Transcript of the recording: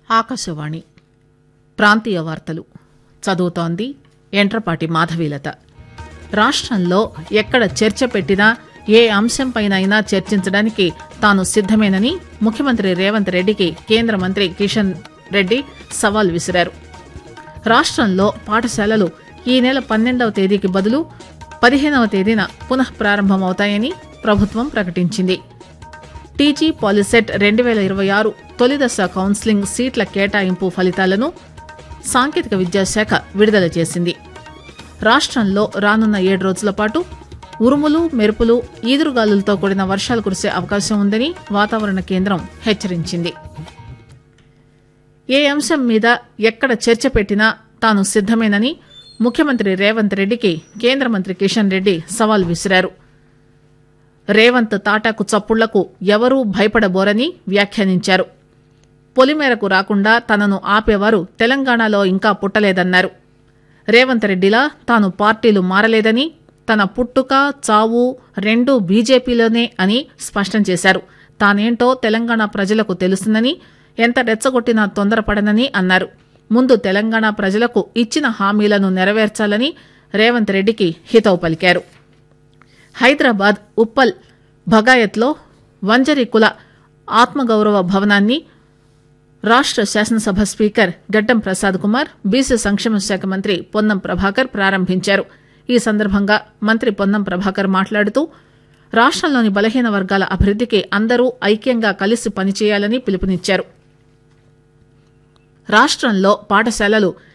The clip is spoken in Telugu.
ఆకాశవాణి ప్రాంతీయ వార్తలు చదువుతోంది ఎంట్రపాటి మాధవీలత రాష్టంలో ఎక్కడ చర్చ పెట్టినా ఏ అంశంపైనైనా చర్చించడానికి తాను సిద్దమేనని ముఖ్యమంత్రి రేవంత్ రెడ్డికి కేంద్ర మంత్రి కిషన్ రెడ్డి సవాల్ విసిరారు రాష్టంలో పాఠశాలలు ఈ నెల పన్నెండవ తేదీకి బదులు పదిహేనవ తేదీన పునః ప్రారంభమవుతాయని ప్రభుత్వం ప్రకటించింది టీజీ పాలిసెట్ రెండు వేల ఇరవై ఆరు తొలిదశ కౌన్సిలింగ్ సీట్ల కేటాయింపు ఫలితాలను సాంకేతిక విద్యాశాఖ విడుదల చేసింది రాష్టంలో రానున్న ఏడు రోజుల పాటు ఉరుములు మెరుపులు ఈదురుగాలులతో కూడిన వర్షాలు కురిసే అవకాశం ఉందని వాతావరణ కేంద్రం హెచ్చరించింది ఏ అంశం మీద ఎక్కడ చర్చ పెట్టినా తాను సిద్దమేనని ముఖ్యమంత్రి రేవంత్ రెడ్డికి కేంద్ర మంత్రి కిషన్ రెడ్డి సవాల్ విసిరారు రేవంత్ తాటాకు చప్పుళ్లకు ఎవరూ భయపడబోరని వ్యాఖ్యానించారు పొలిమేరకు రాకుండా తనను ఆపేవారు తెలంగాణలో ఇంకా పుట్టలేదన్నారు రేవంత్ రెడ్డిలా తాను పార్టీలు మారలేదని తన పుట్టుక చావు రెండూ బీజేపీలోనే అని స్పష్టం చేశారు తానేంటో తెలంగాణ ప్రజలకు తెలుస్తుందని ఎంత రెచ్చగొట్టినా తొందరపడనని అన్నారు ముందు తెలంగాణ ప్రజలకు ఇచ్చిన హామీలను నెరవేర్చాలని రేవంత్ రెడ్డికి హితవు పలికారు హైదరాబాద్ ఉప్పల్ భగాయత్లో వంజరి కుల ఆత్మగౌరవ భవనాన్ని రాష్ట శాసనసభ స్పీకర్ గడ్డం ప్రసాద్ కుమార్ బీసీ సంక్షేమ శాఖ మంత్రి పొన్నం ప్రభాకర్ ప్రారంభించారు ఈ సందర్భంగా మంత్రి పొన్నం ప్రభాకర్ మాట్లాడుతూ రాష్టంలోని బలహీన వర్గాల అభివృద్దికి అందరూ ఐక్యంగా కలిసి పనిచేయాలని పిలుపునిచ్చారు రాష్టంలో పాఠశాలలు